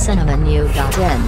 cinemanew.in.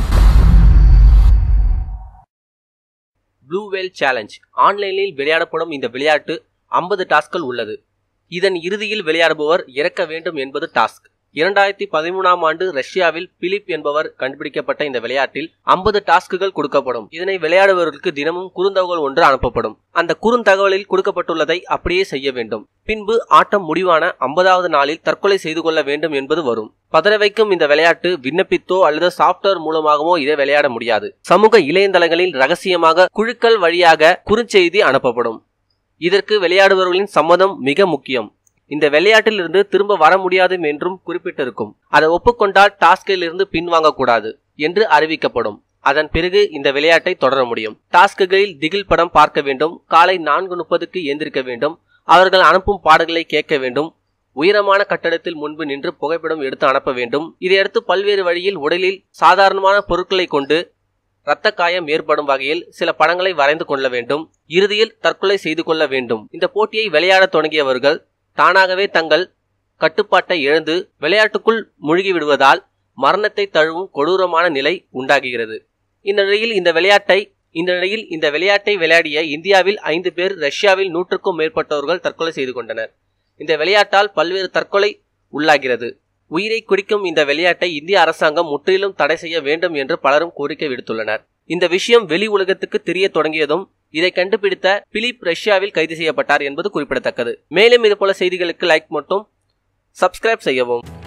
Blue whale challenge ஆன்லைனில் விளையாடப்படும் இந்த விளையாட்டு 50 டாஸ்க்கள் உள்ளது இதன் இறுதியில் விளையாடுபவர் இறக்க வேண்டும் என்பது டாஸ்க் இரண்டாயிரத்தி பதிமூணாம் ஆண்டு ரஷ்யாவில் பிலிப் என்பவர் கண்டுபிடிக்கப்பட்ட இந்த விளையாட்டில் 50 டாஸ்க்குகள் கொடுக்கப்படும் இதனை விளையாடுபவர்களுக்கு தினமும் குறுந்தகவல் ஒன்று அனுப்பப்படும் அந்த குறுந்தகவலில் கொடுக்கப்பட்டுள்ளதை அப்படியே செய்ய வேண்டும் பின்பு ஆட்டம் முடிவான 50வது நாளில் தற்கொலை செய்து கொள்ள வேண்டும் என்பது வரும் பதற வைக்கும் இந்த விளையாட்டு விண்ணப்பித்தோ அல்லது சாப்ட்வேர் மூலமாகவோ இதை விளையாட முடியாது சமூக இணையதளங்களில் ரகசியமாக குழுக்கள் வழியாக குறுஞ்செய்தி அனுப்பப்படும் இதற்கு விளையாடுபவர்களின் சம்மதம் மிக முக்கியம் இந்த விளையாட்டில் இருந்து திரும்ப வர முடியாது என்றும் குறிப்பிட்டிருக்கும் அதை ஒப்புக்கொண்டால் டாஸ்கில் இருந்து பின்வாங்கக்கூடாது என்று அறிவிக்கப்படும் அதன் பிறகு இந்த விளையாட்டை தொடர முடியும் டாஸ்குகளில் திகில் படம் பார்க்க வேண்டும் காலை நான்கு முப்பதுக்கு எந்திரிக்க வேண்டும் அவர்கள் அனுப்பும் பாடல்களை கேட்க வேண்டும் உயரமான கட்டடத்தில் முன்பு நின்று புகைப்படம் எடுத்து அனுப்ப வேண்டும் இதையடுத்து பல்வேறு வழியில் உடலில் சாதாரணமான பொருட்களை கொண்டு இரத்த காயம் ஏற்படும் வகையில் சில படங்களை வரைந்து கொள்ள வேண்டும் இறுதியில் தற்கொலை செய்து கொள்ள வேண்டும் இந்த போட்டியை விளையாடத் தொடங்கியவர்கள் தானாகவே தங்கள் கட்டுப்பாட்டை இழந்து விளையாட்டுக்குள் மூழ்கி விடுவதால் மரணத்தை தழுவும் கொடூரமான நிலை உண்டாகுகிறது இந்த நிலையில் இந்த விளையாட்டை இந்த நிலையில் இந்த விளையாட்டை விளையாடிய இந்தியாவில் ஐந்து பேர் ரஷ்யாவில் நூற்றுக்கும் மேற்பட்டவர்கள் தற்கொலை செய்து கொண்டனர் இந்த விளையாட்டால் பல்வேறு தற்கொலை உள்ளாகிறது உயிரை குடிக்கும் இந்த விளையாட்டை இந்திய அரசாங்கம் முற்றிலும் தடை செய்ய வேண்டும் என்று பலரும் கோரிக்கை விடுத்துள்ளனர் இந்த விஷயம் வெளி உலகத்துக்கு தெரிய தொடங்கியதும் இதை கண்டுபிடித்த பிலிப் ரஷ்யாவில் கைது செய்யப்பட்டார் என்பது குறிப்பிடத்தக்கது மேலும் இது போல செய்திகளுக்கு லைக் மட்டும் சப்ஸ்கிரைப் செய்யவும்